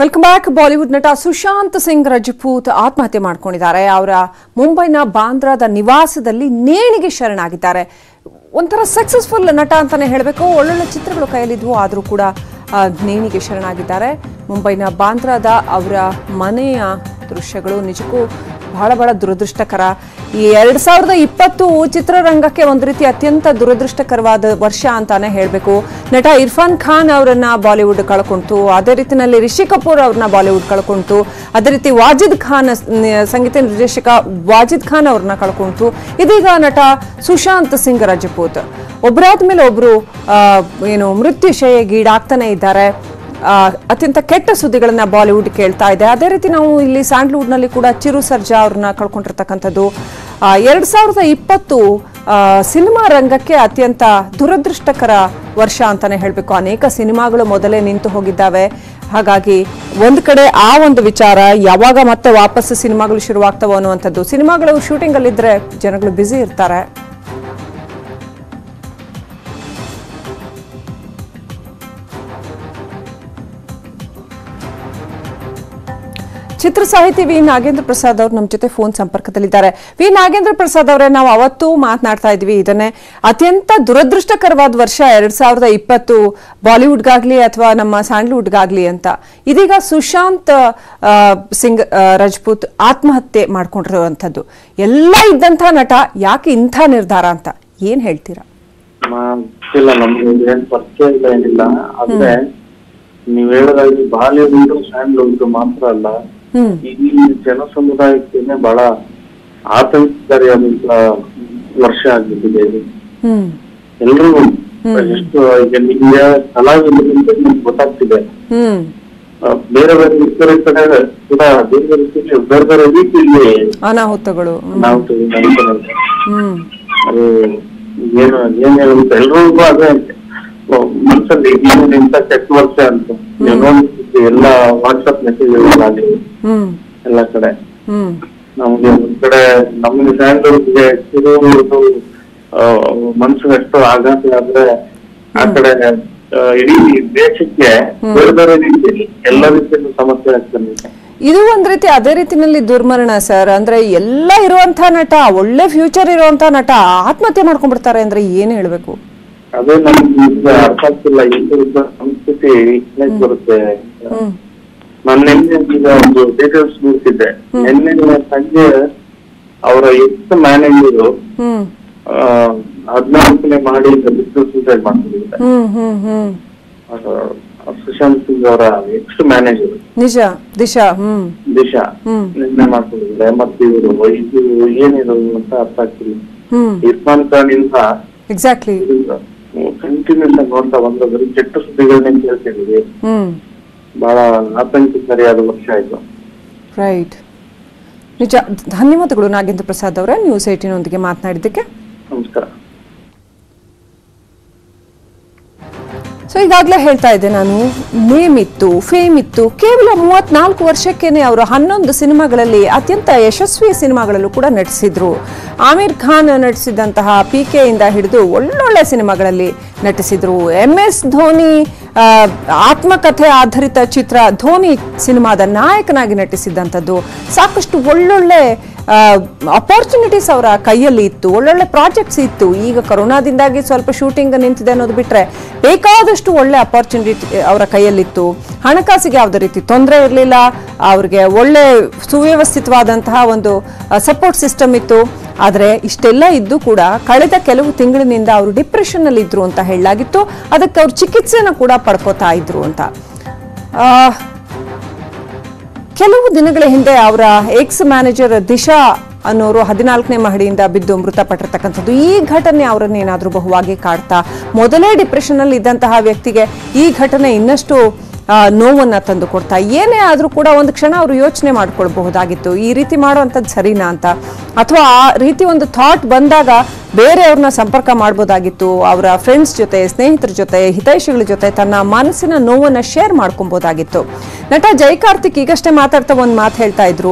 Welcome back Bollywood ನಟ ಸುಶಾಂತ್ ಸಿಂಗ್ ರಜಪೂತ್ ಆತ್ಮಹತ್ಯೆ ಮಾಡ್ಕೊಂಡಿದ್ದಾರೆ ಅವರ ಮುಂಬೈನ ಬಾಂದ್ರಾದ ನಿವಾಸದಲ್ಲಿ ನೇಣಿಗೆ ಶರಣಾಗಿದ್ದಾರೆ ಒಂಥರ ಸಕ್ಸಸ್ಫುಲ್ ನಟ ಅಂತಾನೆ ಹೇಳಬೇಕು ಒಳ್ಳೊಳ್ಳೆ ಚಿತ್ರಗಳು ಕೈಯಲ್ಲಿದ್ವು ಆದರೂ ಕೂಡ ಆ, ನೇಣಿಗೆ ಶರಣಾಗಿದ್ದಾರೆ ಮುಂಬೈನ ಬಾಂದ್ರಾದ ಅವರ ಮನೆಯ ದೃಶ್ಯಗಳು ನಿಜಕ್ಕೂ ಬಹಳ ಬಹಳ ದುರದೃಷ್ಟಕರ ಈ ಎರಡ್ ಸಾವಿರದ ಇಪ್ಪತ್ತು ಚಿತ್ರರಂಗಕ್ಕೆ ಒಂದು ರೀತಿ ಅತ್ಯಂತ ದುರದೃಷ್ಟಕರವಾದ ವರ್ಷ ಅಂತಾನೆ ಹೇಳಬೇಕು ನಟ ಇರ್ಫಾನ್ ಖಾನ್ ಅವರನ್ನ ಬಾಲಿವುಡ್ ಕಳ್ಕೊಂತು ಅದೇ ರೀತಿನಲ್ಲಿ ರಿಷಿ ಕಪೂರ್ ಅವ್ರನ್ನ ಬಾಲಿವುಡ್ ಕಳ್ಕೊಂತು ಅದೇ ರೀತಿ ವಾಜಿದ್ ಖಾನ್ ನ- ಸಂಗೀತ ನಿರ್ದೇಶಕ ವಾಜಿದ್ ಖಾನ್ ಅವ್ರನ್ನ ಕಳ್ಕೊಂತು ಇದೀಗ ನಟ ಸುಶಾಂತ್ ಸಿಂಗ್ ರಜಪೂತ್ ಒಬ್ಬರಾದ ಮೇಲೆ ಒಬ್ರು ಆ, ಏನು ಮೃತ್ಯುಶಯಗೀಡಾಗ್ತಾನೆ ಇದ್ದಾರೆ ಆ, ಅತ್ಯಂತ ಕೆಟ್ಟ ಸುದ್ದಿಗಳನ್ನ ಬಾಲಿವುಡ್ ಕೇಳ್ತಾ ಇದೆ ಅದೇ ರೀತಿ ನಾವು ಇಲ್ಲಿ ಸ್ಯಾಂಡ್ಲ್ವುಡ್ನಲ್ಲಿ ಕೂಡ ಚಿರು ಸರ್ಜಾ ಅವ್ರನ್ನ ಕಳ್ಕೊಂಡಿರ್ತಕ್ಕಂಥದ್ದು ಆ, ಎರಡ್ ಸಾವಿರದ ಇಪ್ಪತ್ತು ಆ, ಸಿನಿಮಾ ರಂಗಕ್ಕೆ ಅತ್ಯಂತ ದುರದೃಷ್ಟಕರ ವರ್ಷ ಅಂತಾನೆ ಹೇಳಬೇಕು ಅನೇಕ ಸಿನಿಮಾಗಳು ಮೊದಲೇ ನಿಂತು ಹೋಗಿದ್ದಾವೆ ಹಾಗಾಗಿ ಒಂದ್ ಕಡೆ ಆ ಒಂದು ವಿಚಾರ ಯಾವಾಗ ಮತ್ತೆ ವಾಪಸ್ ಸಿನಿಮಾಗಳು ಶುರುವಾಗ್ತವೋ ಅನ್ನುವಂಥದ್ದು ಸಿನಿಮಾಗಳು ಶೂಟಿಂಗ್ ಅಲ್ಲಿದ್ರೆ ಜನಗಳು ಬ್ಯುಸಿ ಇರ್ತಾರೆ ಚಿತ್ರ ಸಾಹಿತಿ ವಿ ನಾಗೇಂದ್ರ ಪ್ರಸಾದ್ ಅವರು ನಮ್ಮ ಜೊತೆ ಫೋನ್ ಸಂಪರ್ಕದಲ್ಲಿದ್ದಾರೆ ವಿ ನಾಗೇಂದ್ರ ಪ್ರಸಾದ್ ಅವರೇ ನಾವು ಅವತ್ತು ಮಾತನಾಡ್ತಾ ಇದ್ವಿ ಇದನ್ನೇ ಅತ್ಯಂತ ದುರದೃಷ್ಟಕರವಾದ ವರ್ಷ ಎರಡ್ ಸಾವಿರದ ಇಪ್ಪತ್ತು ಬಾಲಿವುಡ್ಗಾಗ್ಲಿ ಅಥವಾ ನಮ್ಮ ಸ್ಯಾಂಡ್ಲ್ವುಡ್ಗಾಗ್ಲಿ ಅಂತ ಇದೀಗ ಸುಶಾಂತ್ ಆ, ಸಿಂಗ್ ಆ, ರಜಪೂತ್ ಆತ್ಮಹತ್ಯೆ ಮಾಡ್ಕೊಂಡಿರುವಂಥದ್ದು ಎಲ್ಲ ಇದ್ದಂಥ ನಟ ಯಾಕೆ ಇಂಥ ನಿರ್ಧಾರ ಅಂತ ಏನ್ ಹೇಳ್ತೀರಾ ಇಲ್ಲ ನಮ್ಗೆ ಏನ್ ಪರಿಚಯ ಇಲ್ಲ ಏನಿಲ್ಲ ಆದ್ರೆ ನೀವ್ ಹೇಳಿದಾಗೆ ಬಾಲಿವುಡ್ ಸ್ಯಾಂಡ್ಲ್ವುಡ್ ಮಾತ್ರ ಅಲ್ಲ ಹ್ಮ್ ಈ ಜನ ಸಮುದಾಯಕ್ಕೇನೆ ಬಹಳ ಆತಂಕಕಾರಿಯಾದಂತ ವರ್ಷ ಆಗಿಬಿಟ್ಟಿದೆ ಇದು ಹ್ಮ್ ಎಲ್ರಿಗೂ ಎಷ್ಟು ಈಗ ನಿಮ್ಗೆ ಕಲಾವಿದರಿಂದ ನಿಮ್ಗೆ ಗೊತ್ತಾಗ್ತಿದೆ ಹ್ಮ್ ಆ, ಬೇರೆ ಬೇರೆ ಇತರ ಕಡೆ ಕೂಡ ಬೇರೆ ಬೇರೆ ರೀತಿಯಲ್ಲಿ ಬೇರೆ ಬೇರೆ ರೀತಿಯಲ್ಲಿ ಅನಾಹುತಗಳು ಹ್ಮ್. ನಾವು ನಡೀತಾರೆ ಹ್ಮ್ ಅದು ಏನು ಏನ್ ಹೇಳುತ್ತೆ ಎಲ್ರಿಗೂ ಅದೇ ಓ, ಮನ್ಸಲ್ಲಿ ಏನು ಇಂತ ಕೆಟ್ಟ ವರ್ಷ ಅಂತ ನೀವು ನೋಡ್ತಿರ್ತೀವಿ ಎಲ್ಲ ವಾಟ್ಸಪ್ ಮೆಸೇಜ್ ಹ್ಮ್ ಎಲ್ಲ ಕಡೆ ಹ್ಮ್ ನಮ್ಗೆ ಒಂದ್ ಕಡೆ ನಮ್ಗೆ ಸ್ಯಾಂಡಲ್ಗೆ ಕಿರು ಮನ್ಸು ಎಷ್ಟು ಆಘಾತ ಆದ್ರೆ ಆ ಕಡೆ ಆ, ಇಡೀ ದೇಶಕ್ಕೆ ಬೇರೆ ಬೇರೆ ರೀತಿಯಲ್ಲಿ ಎಲ್ಲ ರೀತಿಯಲ್ಲೂ ಸಮಸ್ಯೆ ಆಗ್ತಾನೆ ಇದು ಒಂದ್ ರೀತಿ ಅದೇ ರೀತಿನಲ್ಲಿ ದುರ್ಮರಣ ಸರ್ ಅಂದ್ರೆ ಎಲ್ಲ ಇರುವಂತ ನಟ ಒಳ್ಳೆ ಫ್ಯೂಚರ್ ಇರುವಂತ ನಟ ಆತ್ಮಹತ್ಯೆ ಮಾಡ್ಕೊಂಡ್ಬಿಡ್ತಾರೆ ಅಂದ್ರೆ ಏನ್ ಹೇಳ್ಬೇಕು ಅದೇ ನಮ್ಗೆ ಈಗ ಅರ್ಥ ಆಗ್ತಿಲ್ಲ ಹಿಂದಿರುದ್ದ ಸಂಸ್ಕೃತಿ ಹೇಗ್ ಬರುತ್ತೆ ಹ್ಮ್ ನಾನು ನಿನ್ನೆ ಈಗ ಒಂದು ಡೀಟೇಲ್ಸ್ ನೋಡ್ತಿದ್ದೆ ನಿನ್ನೆ ಸಂಜೆ ಅವರ ಎಕ್ಸ್ ಮ್ಯಾನೇಜರ್ ಹ್ಮ್ ಹದಿನಾಲ್ಕನೇ ಮಾಡಿ ಬಿಸ್ನೆಸ್ ಸೂಸೈಡ್ ಮಾಡ್ತಿದ್ದಾರೆ ಹ್ಮ್ ಹ್ಮ್ ಹ್ಮ್ ಸುಶಾಂತ್ ಸಿಂಗ್ ಅವರ ಎಕ್ಸ್ ಮ್ಯಾನೇಜರ್ ನಿಜ ದಿಶಾ ಹ್ಮ್ ದಿಶಾ ಹ್ಮ್ ನಿನ್ನೆ ಮಾಡ್ಕೊಂಡಿದ್ದಾರೆ ಮತ್ತೆ ಇವರು ಇದು ಏನಿದು ಅಂತ ಅರ್ಥ ಆಗ್ತಿಲ್ಲ ಹ್ಮ್ ಇರ್ಫಾನ್ ಖಾನ್ ಇಂದ ಎಕ್ಸಾಕ್ಟ್ಲಿ ಕಂಟಿನ್ಯೂಸ್ ಆಗಿ ನೋಡ್ತಾ ಬಂದ್ರೆ ಬರೀ ಕೆಟ್ಟ ಸುದ್ದಿಗಳನ್ನೇ ಕೇಳ್ತಿದ್ವಿ ಹ್ಮ್ ಬಹಳ ಆತಂಕಕಾರಿಯಾದ ವರ್ಷ ಆಯ್ತು ರೈಟ್ ನಿಜ ಧನ್ಯವಾದಗಳು ನಾಗೇಂದ್ರ ಪ್ರಸಾದ್ ಅವರೇ ನ್ಯೂಸ್ ಏಟಿನೊಂದಿಗೆ ಮಾತನಾಡಿದ್ದಕ್ಕೆ ನಮಸ್ಕಾರ ಸೊ ಈಗಾಗಲೇ ಹೇಳ್ತಾ ಇದ್ದೆ ನಾನು ನೇಮ್ ಇತ್ತು ಫೇಮ್ ಇತ್ತು ಕೇವಲ ಮೂವತ್ನಾಲ್ಕು ವರ್ಷಕ್ಕೇನೆ ಅವರು ಹನ್ನೊಂದು ಸಿನಿಮಾಗಳಲ್ಲಿ ಅತ್ಯಂತ ಯಶಸ್ವಿ ಸಿನಿಮಾಗಳಲ್ಲೂ ಕೂಡ ನಟಿಸಿದ್ರು ಆಮೀರ್ ಖಾನ್ ನಟಿಸಿದಂತಹ ಪಿ ಇಂದ ಹಿಡಿದು ಒಳ್ಳೊಳ್ಳೆ ಸಿನಿಮಾಗಳಲ್ಲಿ ನಟಿಸಿದ್ರು ಎಂ ಎಸ್ ಧೋನಿ ಆ, ಆತ್ಮಕಥೆ ಆಧಾರಿತ ಚಿತ್ರ ಧೋನಿ ಸಿನಿಮಾದ ನಾಯಕನಾಗಿ ನಟಿಸಿದ್ದಂಥದ್ದು ಸಾಕಷ್ಟು ಒಳ್ಳೊಳ್ಳೆ ಅಪಾರ್ಚುನಿಟೀಸ್ ಅವರ ಕೈಯಲ್ಲಿ ಇತ್ತು ಒಳ್ಳೊಳ್ಳೆ ಪ್ರಾಜೆಕ್ಟ್ಸ್ ಇತ್ತು ಈಗ ಕೊರೋನಾದಿಂದಾಗಿ ಸ್ವಲ್ಪ ಶೂಟಿಂಗ್ ನಿಂತಿದೆ ಅನ್ನೋದು ಬಿಟ್ರೆ ಬೇಕಾದಷ್ಟು ಒಳ್ಳೆ ಅಪಾರ್ಚುನಿಟಿ ಅವರ ಕೈಯಲ್ಲಿತ್ತು ಹಣಕಾಸಿಗೆ ಯಾವುದೇ ರೀತಿ ತೊಂದರೆ ಇರಲಿಲ್ಲ ಅವ್ರಿಗೆ ಒಳ್ಳೆ ಸುವ್ಯವಸ್ಥಿತವಾದಂತಹ ಒಂದು ಸಪೋರ್ಟ್ ಸಿಸ್ಟಮ್ ಇತ್ತು ಆದರೆ ಇಷ್ಟೆಲ್ಲ ಇದ್ದು ಕೂಡ ಕಳೆದ ಕೆಲವು ತಿಂಗಳಿನಿಂದ ಅವರು ಡಿಪ್ರೆಷನ್ ಅಲ್ಲಿ ಇದ್ರು ಅಂತ ಹೇಳಲಾಗಿತ್ತು ಅದಕ್ಕೆ ಅವ್ರು ಚಿಕಿತ್ಸೆನ ಕೂಡ ಪಡ್ಕೋತಾ ಇದ್ರು ಅಂತ ಆ, ಕೆಲವು ದಿನಗಳ ಹಿಂದೆ ಅವರ ಎಕ್ಸ್ ಮ್ಯಾನೇಜರ್ ದಿಶಾ ಅನ್ನೋರು ಹದಿನಾಲ್ಕನೇ ಮಹಡಿಯಿಂದ ಬಿದ್ದು ಮೃತಪಟ್ಟಿರ್ತಕ್ಕಂಥದ್ದು ಈ ಘಟನೆ ಅವರನ್ನ ಏನಾದರೂ ಬಹುವಾಗಿ ಕಾಡ್ತಾ ಮೊದಲೇ ಡಿಪ್ರೆಷನ್ ಅಲ್ಲಿ ಇದ್ದಂತಹ ವ್ಯಕ್ತಿಗೆ ಈ ಘಟನೆ ಇನ್ನಷ್ಟು ಆ, ನೋವನ್ನ ತಂದು ಕೊಡ್ತಾ ಏನೇ ಆದರೂ ಕೂಡ ಒಂದು ಕ್ಷಣ ಅವರು ಯೋಚನೆ ಮಾಡ್ಕೊಳ್ಬಹುದಾಗಿತ್ತು ಈ ರೀತಿ ಮಾಡುವಂಥದ್ದು ಸರಿನಾ ಅಂತ ಅಥವಾ ಆ ರೀತಿ ಒಂದು ಥಾಟ್ ಬಂದಾಗ ಬೇರೆಯವ್ರನ್ನ ಸಂಪರ್ಕ ಮಾಡ್ಬೋದಾಗಿತ್ತು ಅವರ ಫ್ರೆಂಡ್ಸ್ ಜೊತೆ ಸ್ನೇಹಿತರ ಜೊತೆ ಹಿತೈಷಿಗಳ ಜೊತೆ ತನ್ನ ಮನಸ್ಸಿನ ನೋವನ್ನ ಶೇರ್ ಮಾಡ್ಕೊಬೋದಾಗಿತ್ತು ನಟ ಜೈ ಕಾರ್ತಿಕ್ ಈಗಷ್ಟೇ ಮಾತಾಡ್ತಾ ಒಂದು ಮಾತು ಹೇಳ್ತಾ ಇದ್ರು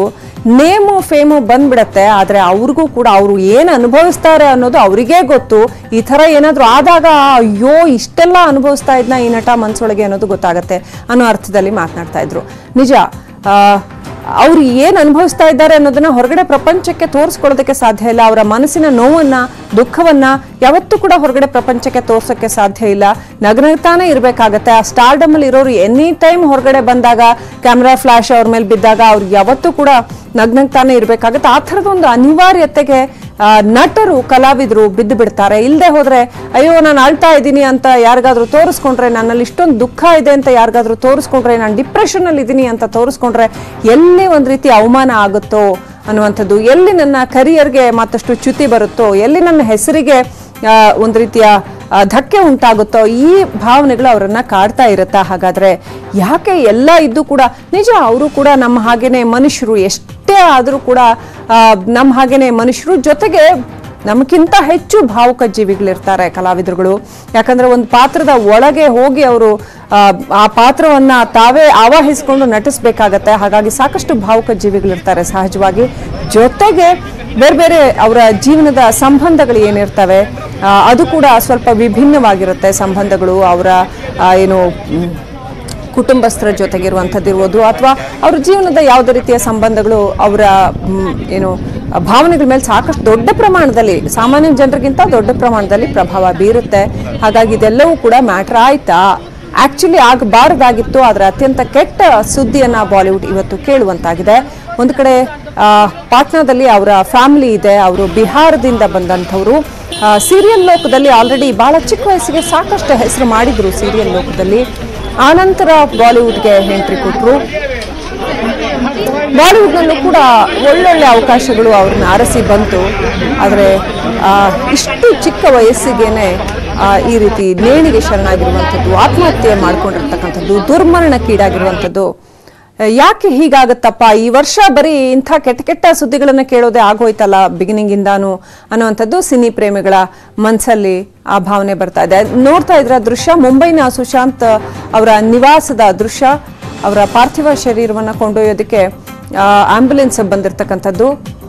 ನೇಮು ಫೇಮು ಬಂದ್ಬಿಡತ್ತೆ ಆದ್ರೆ ಅವ್ರಿಗೂ ಕೂಡ ಅವರು ಏನು ಅನುಭವಿಸ್ತಾರೆ ಅನ್ನೋದು ಅವರಿಗೇ ಗೊತ್ತು ಈ ತರ ಏನಾದ್ರೂ ಆದಾಗ ಅಯ್ಯೋ ಇಷ್ಟೆಲ್ಲ ಅನುಭವಿಸ್ತಾ ಇದ್ನ ಈ ನಟ ಮನ್ಸೊಳಗೆ ಅನ್ನೋದು ಗೊತ್ತಾಗತ್ತೆ ಅನ್ನೋ ಅರ್ಥದಲ್ಲಿ ಮಾತನಾಡ್ತಾ ಇದ್ರು ನಿಜ ಆ, ಅವ್ರು ಏನು ಅನುಭವಿಸ್ತಾ ಇದ್ದಾರೆ ಅನ್ನೋದನ್ನ ಹೊರಗಡೆ ಪ್ರಪಂಚಕ್ಕೆ ತೋರಿಸ್ಕೊಳ್ಳೋದಕ್ಕೆ ಸಾಧ್ಯ ಇಲ್ಲ ಅವರ ಮನಸ್ಸಿನ ನೋವನ್ನ ದುಃಖವನ್ನ ಯಾವತ್ತೂ ಕೂಡ ಹೊರಗಡೆ ಪ್ರಪಂಚಕ್ಕೆ ತೋರ್ಸೋಕ್ಕೆ ಸಾಧ್ಯ ಇಲ್ಲ ನಗನಗ್ತಾನೆ ಇರಬೇಕಾಗತ್ತೆ ಆ ಸ್ಟಾರ್ಡಮ್ ಅಲ್ಲಿ ಇರೋರು ಎನಿ ಟೈಮ್ ಹೊರಗಡೆ ಬಂದಾಗ ಕ್ಯಾಮ್ರಾ ಫ್ಲಾಶ್ ಅವ್ರ ಮೇಲೆ ಬಿದ್ದಾಗ ಅವ್ರು ಯಾವತ್ತೂ ಕೂಡ ನಗ್ನಗ್ತಾನೆ ಇರಬೇಕಾಗತ್ತೆ ಆ ಥರದ ಒಂದು ಅನಿವಾರ್ಯತೆಗೆ ಆ, ನಟರು ಕಲಾವಿದರು ಬಿದ್ದು ಬಿಡ್ತಾರೆ ಇಲ್ಲದೆ ಹೋದ್ರೆ ಅಯ್ಯೋ ನಾನು ಅಳ್ತಾ ಇದ್ದೀನಿ ಅಂತ ಯಾರಿಗಾದ್ರೂ ತೋರಿಸ್ಕೊಂಡ್ರೆ ನನ್ನಲ್ಲಿ ಇಷ್ಟೊಂದು ದುಃಖ ಇದೆ ಅಂತ ಯಾರಿಗಾದ್ರೂ ತೋರಿಸ್ಕೊಂಡ್ರೆ ನಾನು ಡಿಪ್ರೆಷನ್ ಅಲ್ಲಿ ಇದ್ದೀನಿ ಅಂತ ತೋರಿಸ್ಕೊಂಡ್ರೆ ಎಲ್ಲಿ ಒಂದ್ ರೀತಿ ಅವಮಾನ ಆಗುತ್ತೋ ಅನ್ನುವಂಥದ್ದು ಎಲ್ಲಿ ನನ್ನ ಕರಿಯರ್ಗೆ ಮತ್ತಷ್ಟು ಚ್ಯುತಿ ಬರುತ್ತೋ ಎಲ್ಲಿ ನನ್ನ ಹೆಸರಿಗೆ ಆ, ಒಂದು ರೀತಿಯ ಆ, ಧಕ್ಕೆ ಉಂಟಾಗುತ್ತೋ ಈ ಭಾವನೆಗಳು ಅವರನ್ನ ಕಾಡ್ತಾ ಇರುತ್ತಾ ಹಾಗಾದ್ರೆ ಯಾಕೆ ಎಲ್ಲ ಇದ್ದು ಕೂಡ ನಿಜ ಅವರು ಕೂಡ ನಮ್ಮ ಹಾಗೇನೆ ಮನುಷ್ಯರು ಎಷ್ಟೇ ಆದರೂ ಕೂಡ ಆ, ನಮ್ಮ ಹಾಗೇನೆ ಮನುಷ್ಯರು ಜೊತೆಗೆ ನಮಗಿಂತ ಹೆಚ್ಚು ಭಾವುಕ ಜೀವಿಗಳಿರ್ತಾರೆ ಕಲಾವಿದರುಗಳು ಯಾಕಂದ್ರೆ ಒಂದು ಪಾತ್ರದ ಒಳಗೆ ಹೋಗಿ ಅವರು ಆ ಪಾತ್ರವನ್ನ ತಾವೇ ಆವಾಹಿಸಿಕೊಂಡು ನಟಿಸ್ಬೇಕಾಗತ್ತೆ ಹಾಗಾಗಿ ಸಾಕಷ್ಟು ಭಾವುಕ ಜೀವಿಗಳಿರ್ತಾರೆ ಸಹಜವಾಗಿ ಜೊತೆಗೆ ಬೇರೆ ಬೇರೆ ಅವರ ಜೀವನದ ಸಂಬಂಧಗಳು ಏನಿರ್ತವೆ ಆ, ಅದು ಕೂಡ ಸ್ವಲ್ಪ ವಿಭಿನ್ನವಾಗಿರುತ್ತೆ ಸಂಬಂಧಗಳು ಅವರ ಏನು ಮ್, ಕುಟುಂಬಸ್ಥರ ಜೊತೆಗಿರುವಂಥದ್ದಿರ್ಬೋದು ಅಥವಾ ಅವ್ರ ಜೀವನದ ಯಾವುದೇ ರೀತಿಯ ಸಂಬಂಧಗಳು ಅವರ ಮ್, ಏನು ಭಾವನೆಗಳ ಮೇಲೆ ಸಾಕಷ್ಟು ದೊಡ್ಡ ಪ್ರಮಾಣದಲ್ಲಿ ಸಾಮಾನ್ಯ ಜನರಿಗಿಂತ ದೊಡ್ಡ ಪ್ರಮಾಣದಲ್ಲಿ ಪ್ರಭಾವ ಬೀರುತ್ತೆ ಹಾಗಾಗಿ ಇದೆಲ್ಲವೂ ಕೂಡ ಮ್ಯಾಟ್ರ್ ಆಯ್ತಾ ಆಕ್ಚುಲಿ ಆಗಬಾರ್ದಾಗಿತ್ತು ಆದರೆ ಅತ್ಯಂತ ಕೆಟ್ಟ ಸುದ್ದಿಯನ್ನ ಬಾಲಿವುಡ್ ಇವತ್ತು ಕೇಳುವಂತಾಗಿದೆ ಒಂದು ಕಡೆ ಆ, ಪಾಟ್ನಾದಲ್ಲಿ ಅವರ ಫ್ಯಾಮಿಲಿ ಇದೆ ಅವರು ಬಿಹಾರದಿಂದ ಬಂದಂಥವ್ರು ಸೀರಿಯಲ್ ಲೋಕದಲ್ಲಿ ಆಲ್ರೆಡಿ ಬಹಳ ಚಿಕ್ಕ ವಯಸ್ಸಿಗೆ ಸಾಕಷ್ಟು ಹೆಸರು ಮಾಡಿದ್ರು ಸೀರಿಯಲ್ ಲೋಕದಲ್ಲಿ ಆನಂತರ ಬಾಲಿವುಡ್ಗೆ ಎಂಟ್ರಿ ಕೊಟ್ಟರು ಬಾಲಿವುಡ್ನಲ್ಲೂ ಕೂಡ ಒಳ್ಳೊಳ್ಳೆ ಅವಕಾಶಗಳು ಅವ್ರನ್ನ ಅರಸಿ ಬಂತು ಆದರೆ ಇಷ್ಟು ಚಿಕ್ಕ ವಯಸ್ಸಿಗೇನೆ ಆ, ಈ ರೀತಿ ನೇಣಿಗೆ ಶರಣಾಗಿರುವಂಥದ್ದು ಆತ್ಮಹತ್ಯೆ ಮಾಡ್ಕೊಂಡಿರ್ತಕ್ಕಂಥದ್ದು ದುರ್ಮರಣಕ್ಕೀಡಾಗಿರುವಂಥದ್ದು ಆ, ಯಾಕೆ ಹೀಗಾಗತ್ತಪ್ಪ ಈ ವರ್ಷ ಬರೀ ಇಂಥ ಕೆಟ್ಟ ಕೆಟ್ಟ ಸುದ್ದಿಗಳನ್ನ ಕೇಳೋದೇ ಆಗೋಯ್ತಲ್ಲ ಬಿಗಿನಿಂಗ್ ಇಂದಾನು ಅನ್ನುವಂಥದ್ದು ಸಿನಿ ಪ್ರೇಮಿಗಳ ಮನಸ್ಸಲ್ಲಿ ಆ ಭಾವನೆ ಬರ್ತಾ ಇದೆ ನೋಡ್ತಾ ಇದ್ರ ದೃಶ್ಯ ಮುಂಬೈನ ಸುಶಾಂತ್ ಅವರ ನಿವಾಸದ ದೃಶ್ಯ ಅವರ ಪಾರ್ಥಿವ ಶರೀರವನ್ನ ಕೊಂಡೊಯ್ಯೋದಕ್ಕೆ ಆಂಬ್ಯುಲೆನ್ಸ್ ಬಂದಿರತಕ್ಕಂಥದ್ದು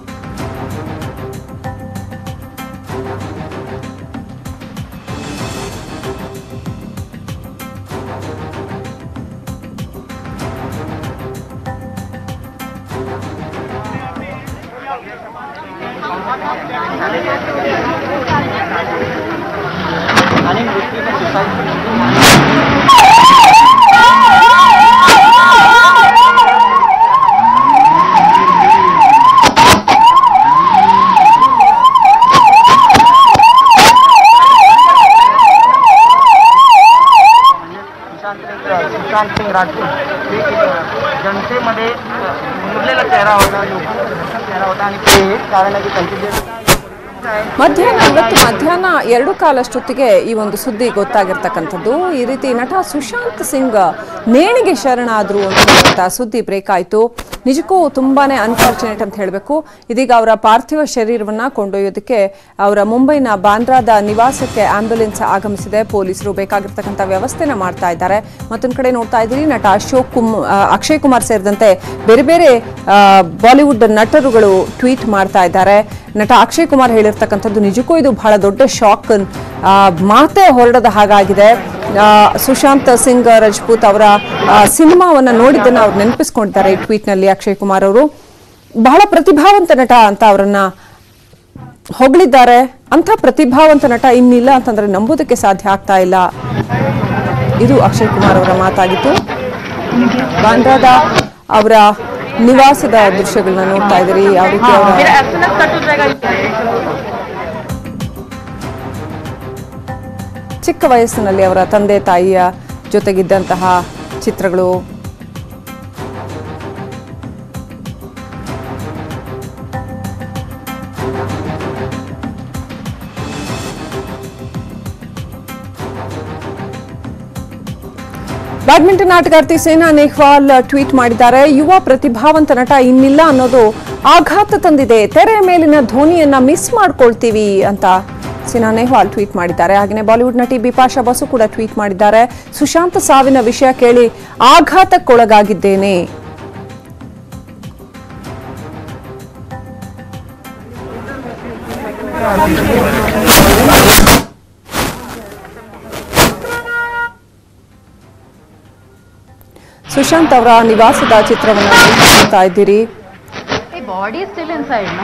सुशांत सिंग सुशांत सिंग राजपूत हे एक जनतेमध्ये अ, मुरलेला चेहरा होता लोकांचा चेहरा होता आणि ते कारण आहे की त्यांची जे ಮಧ್ಯಾಹ್ನ ಇವತ್ತು ಮಧ್ಯಾಹ್ನ ಎರಡು ಕಾಲಷ್ಟೊತ್ತಿಗೆ ಈ ಒಂದು ಸುದ್ದಿ ಗೊತ್ತಾಗಿರ್ತಕ್ಕಂಥದ್ದು ಈ ರೀತಿ ನಟ ಸುಶಾಂತ್ ಸಿಂಗ್ ನೇಣಿಗೆ ಶರಣಾದ್ರು ಅಂತ ಸುದ್ದಿ ಬ್ರೇಕ್ ಆಯಿತು ನಿಜಕ್ಕೂ ತುಂಬಾನೇ ಅನ್ಫಾರ್ಚುನೇಟ್ ಅಂತ ಹೇಳಬೇಕು ಇದೀಗ ಅವರ ಪಾರ್ಥಿವ ಶರೀರವನ್ನ ಕೊಂಡೊಯ್ಯೋದಕ್ಕೆ ಅವರ ಮುಂಬೈನ ಬಾಂದ್ರಾದ ನಿವಾಸಕ್ಕೆ ಆಂಬ್ಯುಲೆನ್ಸ್ ಆಗಮಿಸಿದೆ ಪೊಲೀಸರು ಬೇಕಾಗಿರ್ತಕ್ಕಂಥ ವ್ಯವಸ್ಥೆನ ಮಾಡ್ತಾ ಇದ್ದಾರೆ ಮತ್ತೊಂದು ಕಡೆ ನೋಡ್ತಾ ಇದ್ದೀರಿ ನಟ ಅಶೋಕ್ ಕುಮ್ ಆ, ಅಕ್ಷಯ್ ಕುಮಾರ್ ಸೇರಿದಂತೆ ಬೇರೆ ಬೇರೆ ಆ, ಬಾಲಿವುಡ್ ನಟರುಗಳು ಟ್ವೀಟ್ ಮಾಡ್ತಾ ಇದ್ದಾರೆ ನಟ ಅಕ್ಷಯ್ ಕುಮಾರ್ ಹೇಳಿರ್ತಕ್ಕಂಥದ್ದು ನಿಜಕ್ಕೂ ಇದು ಬಹಳ ದೊಡ್ಡ ಶಾಕ್ ಆ, ಮಾತೇ ಹೊರಡದ ಹಾಗಾಗಿದೆ ಆ, ಸುಶಾಂತ್ ಸಿಂಗ್ ರಜಪೂತ್ ಅವರ ಆ, ಸಿನಿಮಾವನ್ನ ನೋಡಿದ್ದನ್ನ ಅವ್ರು ನೆನಪಿಸ್ಕೊಂಡಿದ್ದಾರೆ ಈ ಟ್ವೀಟ್ನಲ್ಲಿ ಅಕ್ಷಯ್ ಕುಮಾರ್ ಅವರು ಬಹಳ ಪ್ರತಿಭಾವಂತ ನಟ ಅಂತ ಅವರನ್ನ ಹೊಗಳಿದ್ದಾರೆ ಅಂಥ ಪ್ರತಿಭಾವಂತ ನಟ ಇನ್ನಿಲ್ಲ ಅಂತಂದ್ರೆ ನಂಬೋದಕ್ಕೆ ಸಾಧ್ಯ ಆಗ್ತಾ ಇಲ್ಲ ಇದು ಅಕ್ಷಯ್ ಕುಮಾರ್ ಅವರ ಮಾತಾಗಿತ್ತು ಬಾಂದ್ರಾದ ಅವರ ನಿವಾಸದ ದೃಶ್ಯಗಳನ್ನ ನೋಡ್ತಾ ಇದ್ದೀರಿ ಯಾವ ರೀತಿ ಅವರ ಚಿಕ್ಕ ವಯಸ್ಸಿನಲ್ಲಿ ಅವರ ತಂದೆ ತಾಯಿಯ ಜೊತೆಗಿದ್ದಂತಹ ಚಿತ್ರಗಳು ಬ್ಯಾಡ್ಮಿಂಟನ್ ಆಟಗಾರ್ತಿ ಸೇನಾ ನೆಹ್ವಾಲ್ ಟ್ವೀಟ್ ಮಾಡಿದ್ದಾರೆ ಯುವ ಪ್ರತಿಭಾವಂತ ನಟ ಇನ್ನಿಲ್ಲ ಅನ್ನೋದು ಆಘಾತ ತಂದಿದೆ ತೆರೆ ಮೇಲಿನ ಧ್ವನಿಯನ್ನ ಮಿಸ್ ಮಾಡ್ಕೊಳ್ತೀವಿ ಅಂತ ಸೇನಾ ನೆಹ್ವಾಲ್ ಟ್ವೀಟ್ ಮಾಡಿದ್ದಾರೆ ಹಾಗೆಯೇ ಬಾಲಿವುಡ್ ನಟಿ ಬಿಪಾಶಾ ಬಸು ಕೂಡ ಟ್ವೀಟ್ ಮಾಡಿದ್ದಾರೆ ಸುಶಾಂತ್ ಸಾವಿನ ವಿಷಯ ಕೇಳಿ ಆಘಾತಕ್ಕೊಳಗಾಗಿದ್ದೇನೆ ಸುಶಾಂತ್ ಅವರ ನಿವಾಸದ ಚಿತ್ರವನ್ನು ನೋಡ್ತಾ ಇದ್ದೀರಿ Hey, body is still inside, no?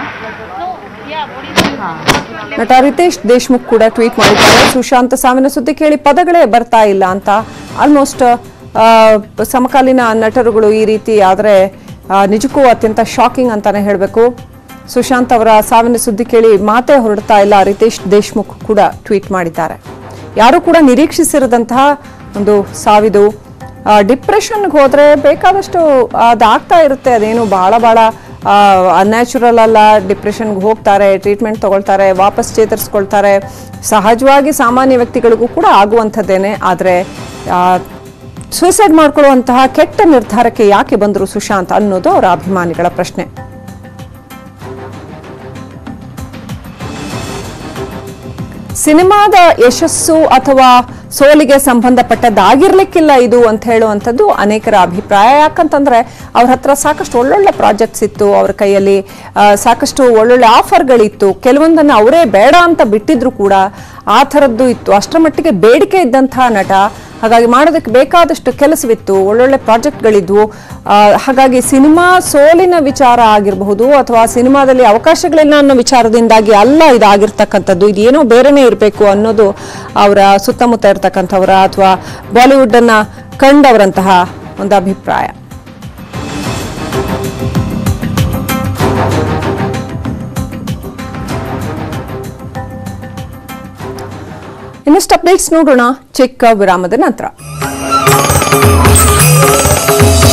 ನಟ ರಿತೇಶ್ ದೇಶ್ಮುಖ್ ಕೂಡ ಟ್ವೀಟ್ ಮಾಡಿದ್ದಾರೆ ಸುಶಾಂತ್ ಸಾವಿನ ಸುದ್ದಿ ಕೇಳಿ ಪದಗಳೇ ಬರ್ತಾ ಇಲ್ಲ ಅಂತ ಆಲ್ಮೋಸ್ಟ್ ಸಮಕಾಲೀನ ನಟರುಗಳು ಈ ರೀತಿ ಆದರೆ ನಿಜಕ್ಕೂ ಅತ್ಯಂತ ಶಾಕಿಂಗ್ ಅಂತಾನೆ ಹೇಳಬೇಕು ಸುಶಾಂತ್ ಅವರ ಸಾವಿನ ಸುದ್ದಿ ಕೇಳಿ ಮಾತೇ ಹೊರಡ್ತಾ ಇಲ್ಲ ರಿತೇಶ್ ದೇಶ್ಮುಖ್ ಕೂಡ ಟ್ವೀಟ್ ಮಾಡಿದ್ದಾರೆ ಯಾರು ಕೂಡ ನಿರೀಕ್ಷಿಸಿರದಂತಹ ಒಂದು ಸಾವಿದು ಡಿಪ್ರೆಷನ್ಗೆ ಹೋದ್ರೆ ಬೇಕಾದಷ್ಟು ಅದಾಗ್ತಾ ಇರುತ್ತೆ ಅದೇನು ಬಹಳ ಬಹಳ ಅನ್ಯಾಚುರಲ್ ಅಲ್ಲ ಡಿಪ್ರೆಷನ್ಗೆ ಹೋಗ್ತಾರೆ ಟ್ರೀಟ್ಮೆಂಟ್ ತಗೊಳ್ತಾರೆ ವಾಪಸ್ ಚೇತರಿಸ್ಕೊಳ್ತಾರೆ ಸಹಜವಾಗಿ ಸಾಮಾನ್ಯ ವ್ಯಕ್ತಿಗಳಿಗೂ ಕೂಡ ಆಗುವಂಥದ್ದೇನೆ ಆದರೆ ಸೂಸೈಡ್ ಮಾಡ್ಕೊಳ್ಳುವಂತಹ ಕೆಟ್ಟ ನಿರ್ಧಾರಕ್ಕೆ ಯಾಕೆ ಬಂದರು ಸುಶಾಂತ್ ಅನ್ನೋದು ಅವರ ಅಭಿಮಾನಿಗಳ ಪ್ರಶ್ನೆ ಸಿನಿಮಾದ ಯಶಸ್ಸು ಅಥವಾ ಸೋಲಿಗೆ ಸಂಬಂಧಪಟ್ಟದ್ದಾಗಿರ್ಲಿಕ್ಕಿಲ್ಲ ಇದು ಅಂತ ಹೇಳುವಂಥದ್ದು ಅನೇಕರ ಅಭಿಪ್ರಾಯ ಯಾಕಂತಂದ್ರೆ ಅವ್ರ ಹತ್ರ ಸಾಕಷ್ಟು ಒಳ್ಳೊಳ್ಳೆ ಪ್ರಾಜೆಕ್ಟ್ಸ್ ಇತ್ತು ಅವ್ರ ಕೈಯಲ್ಲಿ ಆ, ಸಾಕಷ್ಟು ಒಳ್ಳೊಳ್ಳೆ ಆಫರ್ಗಳಿತ್ತು ಕೆಲವೊಂದನ್ನು ಅವರೇ ಬೇಡ ಅಂತ ಬಿಟ್ಟಿದ್ರು ಕೂಡ ಆ ಥರದ್ದು ಇತ್ತು ಅಷ್ಟರ ಮಟ್ಟಿಗೆ ಬೇಡಿಕೆ ಇದ್ದಂತಹ ನಟ ಹಾಗಾಗಿ ಮಾಡೋದಕ್ಕೆ ಬೇಕಾದಷ್ಟು ಕೆಲಸವಿತ್ತು ಒಳ್ಳೊಳ್ಳೆ ಪ್ರಾಜೆಕ್ಟ್ಗಳಿದ್ವು ಆ, ಹಾಗಾಗಿ ಸಿನಿಮಾ ಸೋಲಿನ ವಿಚಾರ ಆಗಿರಬಹುದು ಅಥವಾ ಸಿನಿಮಾದಲ್ಲಿ ಅವಕಾಶಗಳಿಲ್ಲ ಅನ್ನೋ ವಿಚಾರದಿಂದಾಗಿ ಅಲ್ಲ ಇದಾಗಿರ್ತಕ್ಕಂಥದ್ದು ಇದೇನೋ ಬೇರೆನೇ ಇರಬೇಕು ಅನ್ನೋದು ಅವರ ಸುತ್ತಮುತ್ತ ಇರ್ತಕ್ಕಂಥವರ ಅಥವಾ ಬಾಲಿವುಡ್ ಅನ್ನ ಕಂಡವರಂತಹ ಒಂದು ಅಭಿಪ್ರಾಯ ಇನ್ನಷ್ಟು ಅಪ್ಡೇಟ್ಸ್ ನೋಡೋಣ ಚಿಕ್ಕ ವಿರಾಮದ ನಂತರ